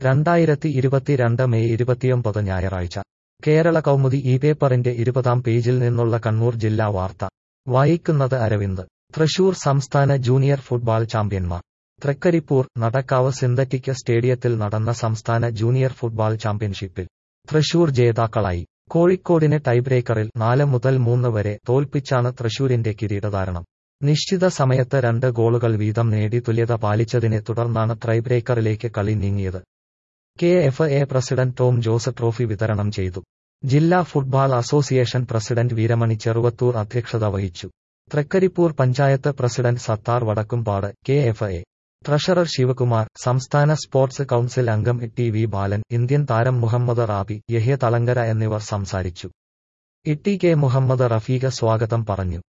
രണ്ടായിരത്തി ഇരുപത്തിരണ്ട് മെയ് ഇരുപത്തിയൊമ്പത് ഞായറാഴ്ച കേരള കൗമുദി ഈ പേപ്പറിന്റെ ഇരുപതാം പേജിൽ നിന്നുള്ള കണ്ണൂർ ജില്ലാ വാർത്ത വായിക്കുന്നത് അരവിന്ദ് തൃശൂർ സംസ്ഥാന ജൂനിയർ ഫുട്ബാൾ ചാമ്പ്യന്മാർ തൃക്കരിപ്പൂർ നടക്കാവ് സിന്തറ്റിക് സ്റ്റേഡിയത്തിൽ നടന്ന സംസ്ഥാന ജൂനിയർ ഫുട്ബാൾ ചാമ്പ്യൻഷിപ്പിൽ തൃശൂർ ജേതാക്കളായി കോഴിക്കോടിനെ ടൈബ്രേക്കറിൽ നാല് മുതൽ മൂന്ന് വരെ തോൽപ്പിച്ചാണ് തൃശൂരിന്റെ കിരീടധാരണം നിശ്ചിത സമയത്ത് രണ്ട് ഗോളുകൾ വീതം നേടി തുല്യത പാലിച്ചതിനെ തുടർന്നാണ് ടൈബ്രേക്കറിലേക്ക് കളി നീങ്ങിയത് K F A president Tom Jose trophy വിതരണം ചെയ്തു ജില്ലാ football association president Veeramani Cheruvathur അധ്യക്ഷത വഹിച്ചു Trikaripur panchayat president Sathar Vadakkumpad K F A treasurer Sivakumar സംസ്ഥാന സ്പോർട്സ് കൌൺസിൽ അംഗം ടി വി ബാലൻ ഇന്ത്യൻ താരം മുഹമ്മദ് റാബി യഹ്യ തളങ്കര എന്നിവർ സംസാരിച്ചു E T K Muhammad Rafeeq സ്വാഗതം പറഞ്ഞു